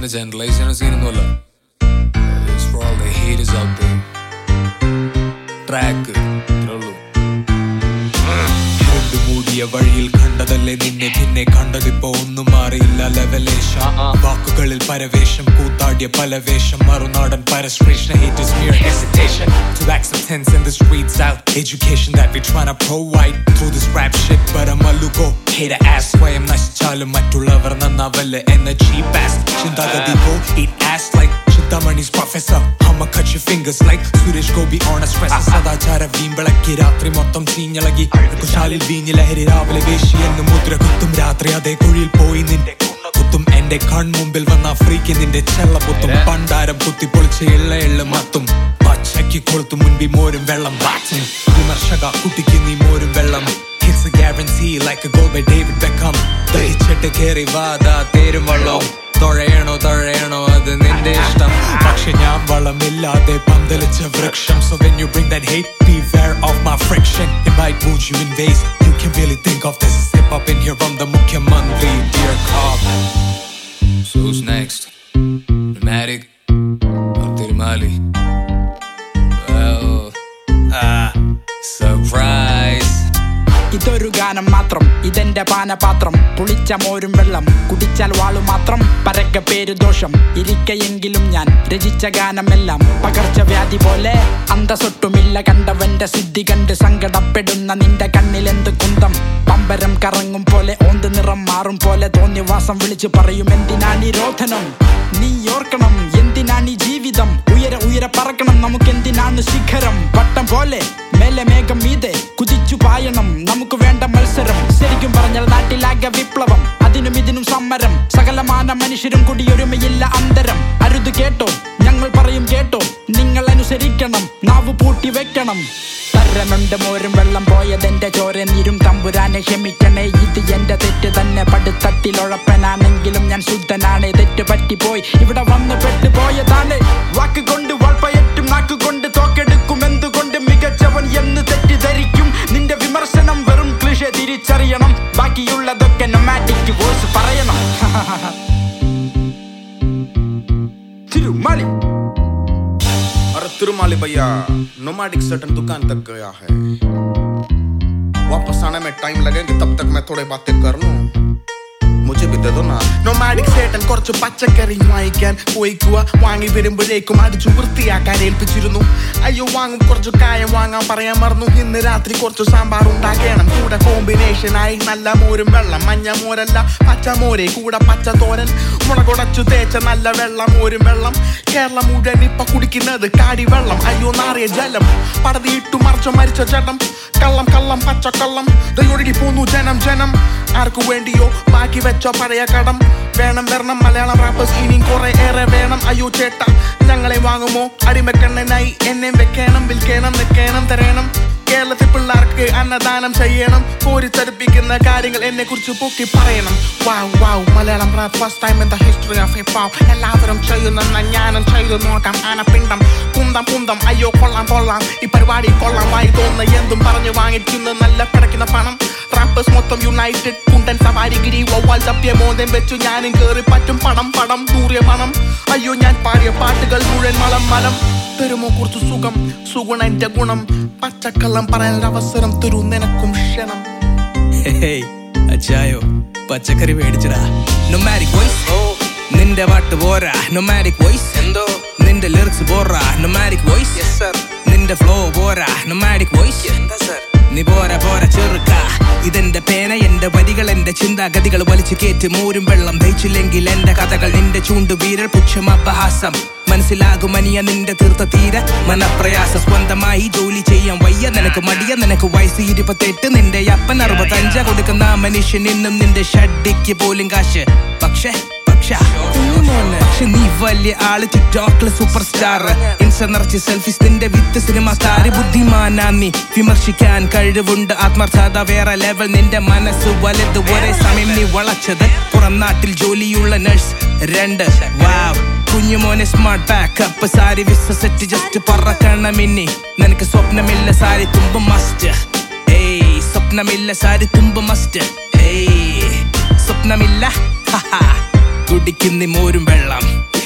ജനറലൈസേഷന് generalisation സീനൊന്നുമല്ല It's for all the haters out there. Track ഇത്രേ ഉള്ളൂ ഇരുണ്ട് മൂടിയ വഴിയിൽ കണ്ടതല്ലേ നിന്നെ പിന്നെ കണ്ടതിപ്പോ ഒന്നും മാറിയില്ല ലെവലേശം വാക്കുകളിൽ പരവേശം കൂത്താടിയ പല വേഷം മറുനാടൻ പരശ്രേഷ്ഠ haters mere hesitation to acceptance in the streets out education that we tryna provide through this rap shit but I'm a lugo hater ass സ്വയം നശിച്ചാലും മറ്റുള്ളവർ നന്നാവല്ലേ എന്ന cheap ass ചിന്താഗതി go eat ass like ചിന്താമണി's professor I'ma cut your fingers like Suresh Gopi on a stress സദാചാര വീമ്പിളക്കി രാത്രി മൊത്തം ചീഞ്ഞളകി കുശാലിൽ വീഞ്ഞി ലഹരി രാവിലെ വേശി എന്ന് മുദ്ര കുത്തും രാത്രി അതേ കുഴിയിൽ പോയി നിന്റെ കുണ്ണ കുത്തും എന്റെ കൺമുമ്പിൽ വന്ന ഫ്രീക്ക് നിന്റെ ചെള്ള പൊത്തും പണ്ടാരം കുത്തി പൊളിച്ച് എള്ള എള്ള മത്തും പച്ചയ്ക്ക് കൊളുത്തു മുൻപി മോരും വെള്ളം വാച്ചും വിമർശക കുട്ടിക്ക് നീ മോരും വെള്ളം It's a guarantee like a goal by David Beckham ദഹിച്ചിട്ട് കേറി വാതാ തേരും വെള്ളം തൊഴയണോ തൊഴയണോ അത് നിന്റെ ഇഷ്ടം പക്ഷെ ഞാൻ വളമില്ലാതെ പന്തലിച്ച വൃക്ഷം So when you bring that hate beware of my friction It might wound you in ways you can really think of This is hip hop in here from the Mukhyamantri Dear cop So who's next? Pneumatic or Tirumali? Well, ah, surprise. ഇതൊരു ഗാനം മാത്രം ഇതെന്റെ പാനപാത്രം പുളിച്ച മോരും വെള്ളം കുടിച്ചാൽ വാളു മാത്രം പരക്ക പേര് ദോഷം ഇരിക്കയെങ്കിലും ഞാൻ രചിച്ച ഗാനമെല്ലാം പകർച്ചവ്യാധി പോലെ അന്തസ്സൊട്ടുമില്ല കണ്ടവന്റെ സിദ്ധി കണ്ട് സങ്കടപ്പെടുന്ന നിന്റെ കണ്ണിൽ എന്ത് കുന്തം പമ്പരം കറങ്ങും പോലെ ഓന്ത് നിറം മാറും പോലെ തോന്നി വാസം വിളിച്ചു പറയും എന്തിനാണ് ഈ രോധനം നീ ഓർക്കണം എന്തിനാണ് ഈ ജീവിതം ഉയര ഉയര പറക്കണം നമുക്ക് എന്തിനാണ് ശിഖരം വട്ടം പോലെ മേലെ മേഘം മീതെ കുതിച്ചു പായണം നമുക്ക് വേണ്ട മത്സരം ശരിക്കും പറഞ്ഞാൽ നാട്ടിലാകെ വിപ്ലവം അതിനും ഇതിനും സമരം സകലമാന മനുഷ്യരും കൂടി ഒരുമയില്ല അന്തരം അരുത് കേട്ടോ ഞങ്ങൾ പറയും കേട്ടോ നിങ്ങൾ അനുസരിക്കണം നാവ് പൂട്ടി വെക്കണം തരമുണ്ട് മോരും വെള്ളം പോയതെന്റെ ചോര നീരും തമ്പുരാനെ ക്ഷമിക്കണേ ഇത് എന്റെ തെറ്റ് തന്നെ പടുത്തട്ടിലുഴപ്പനാണെങ്കിലും ഞാൻ ശുദ്ധനാണ് തെറ്റ് പറ്റിപ്പോയി ഇവിടെ വന്ന് പെട്ടുപോയതാണ് വാക്ക് കൊണ്ട് വാൾപ്പയറ്റും നാക്ക് കൊണ്ട് തോക്കെടുക്കും എന്തുകൊണ്ട് മികച്ചവൻ എന്ന് തെറ്റിദ്ധരിക്കും നിന്റെ വിമർശനം വെറും ക്ലിഷ തിരിച്ചറിയണം ബാക്കിയുള്ളതൊക്കെ നൊമാറ്റിക് വോയിസ് പറയണം തിരുമലി अरे तिरुमाली भैया नोमैडिक सर्टन दुकान तक गया है वापस आने में टाइम लगेंगे तब तक मैं थोड़े बातें कर लूं മുझे भी दे दो ना നൊമാഡിക് സേട്ടൻ കുറച്ച് പച്ചക്കറി വാങ്ങിക്കാൻ പോയിക്കുക വാങ്ങി വരുമ്പോഴേക്കും അടിച്ചു വൃത്തിയാക്കാൻ ഏൽപ്പിച്ചിരുന്നു അയ്യോ വാങ്ങും കുറച്ച് കായം വാങ്ങാൻ പറയാൻ മറന്നു ഇന്ന് രാത്രി കുറച്ച് സാമ്പാർ ഉണ്ടാക്കണം കൂടെ കോമ്പിനേഷൻ ആയി നല്ല മോരും വെള്ളം മഞ്ഞ മോരല്ല പച്ച മോരെ കൂടെ പച്ച തോരൻ മുളകുടച്ചു തേച്ച നല്ല വെള്ളം മോരും വെള്ളം കേരളം മുഴുവൻ ഇപ്പൊ കുടിക്കുന്നത് കാടി വെള്ളം അയ്യോ നാറിയ ജലം പടതിയിട്ടു മറിച്ച മരിച്ച ജഡം കള്ളം കള്ളം പച്ചക്കള്ളം ദയൊഴുകി പോന്നു ജനം ജനം ആർക്കു വേണ്ടിയോ ബാക്കി വെച്ചോ പഴയ കടം വേണം വരണം മലയാളം റാപ്പേഴ്സ് ഇനിയും കുറെ ഏറെ വേണം അയ്യോ ചേട്ട ഞങ്ങളെ വാങ്ങുമോ അടിമക്കണ്ണനായി എന്നെ വെക്കണം വിൽക്കണം നിൽക്കണം തരണം കേരളത്തിൽ പിള്ളേർക്ക് അന്നദാനം ചെയ്യണം കോരിത്തരിപ്പിക്കുന്ന കാര്യങ്ങൾ എന്നെ കുറിച്ച് പൊക്കി പറയണം wow wow Malayalam rap first time in the history of hip hop എല്ലാവരും ചെയ്യുന്ന ഞാനും ചെയ്തു നോക്കാം ആനപ്പിണ്ടം കുന്തം കുന്തം അയ്യോ കൊള്ളാം കൊള്ളാം ഈ പരിപാടി കൊള്ളാം വായി തോന്നുന്ന എന്തും പറഞ്ഞു വാങ്ങിക്കുന്ന നല്ല പിടയ്ക്കുന്ന പണം റാപ്പേഴ്സ് മൊത്തം യുണൈറ്റഡ് കുണ്ടൻ സവാരിഗിരി വവ്വാൽ തപ്പിയ മോന്തം വെച്ചു ഞാനും കേറി പറ്റും പടം പടം ദൂറിയ പണം അയ്യോ ഞാൻ പാടിയ പാട്ടുകൾ മുഴുവൻ മളം മലം തരുമോ കുറച്ച് സുഖം സുഗുണ എന്റെ ഗുണം പച്ചക്കള്ളം പറയാൻ അവസരം തരൂ നിനക്കും ക്ഷണം ഹേയ്, അച്ചായോ പച്ചക്കറി മേടിച്ചടാ നൊമാരിക് വോയിസ് നിന്റെ പാട്ട് പോരാ നൊമാരിക് വോയിസ് എന്തോ നിന്റെ ലിറിക്സ് പോരാ നൊമാരിക് വോയിസ് നിന്റെ ഫ്ലോ പോരാ നൊമാരിക് വോയിസ് എന്താ സർ നീ പോരാ പോരാ ചെറുക്ക ഇതെന്റെ പേന എന്റെ വരികൾ എന്റെ ചിന്താഗതികൾ വലിച്ചു കയറ്റി മൂരും വെള്ളം ദഹിച്ചില്ലെങ്കിൽ എന്റെ കഥകൾ നിന്റെ ചൂണ്ടു വീരൽ പുച്ഛം അപഹാസം മനസ്സിലാകും അനിയ നിന്റെ തീർത്ത തീര മനപ്രയാസ സ്വന്തമായി ജോലി ചെയ്യാൻ വയ്യ നിനക്ക് മടിയ നിനക്ക് വയസ്സ് ഇരുപത്തെട്ട് നിന്റെ അപ്പൻ അറുപത്തഞ്ച കൊടുക്കുന്ന ആ മനുഷ്യൻ ഇന്നും നിന്റെ ഷഡ്ഡിക്ക് പോലും കാശ് പക്ഷേ പക്ഷേ കുഞ്ഞുമോനെ, പക്ഷെ നീ വലിയ ആള് ടിക്ടോക്കില് സൂപ്പർ സ്റ്റാർ ഇൻസ്റ്റ നിറച്ച് സെൽഫീസ് നിന്റെ വിത്ത് സിനിമ താര ബുദ്ധിമാനാ നീ വിമർശിക്കാൻ കഴിവുണ്ട് ആത്മാർത്ഥത വേറെ ലെവൽ നിന്റെ മനസ്സ് വലുത് ഒരേ സമയം നീ വളച്ചത് പുറം നാട്ടിൽ ജോലിയുള്ള നഴ്സ് രണ്ട് വാവ് കുഞ്ഞുമോനെ സ്മാർട്ട് ബാക്കപ്പ് സാരി വിശ്വസിച്ച് ജസ്റ്റ് പറക്കണം ഇനി നിനക്ക് സ്വപ്നമില്ല സാരി തുമ്പ് മസ്റ്റ് ഏയ് സ്വപ്നമില്ല സാരി തുമ്പ് മസ്റ്റ് ഏയ് സ്വപ്നമില്ല ഗുഡ് കുടിക്കുന്നി മോരും വെള്ളം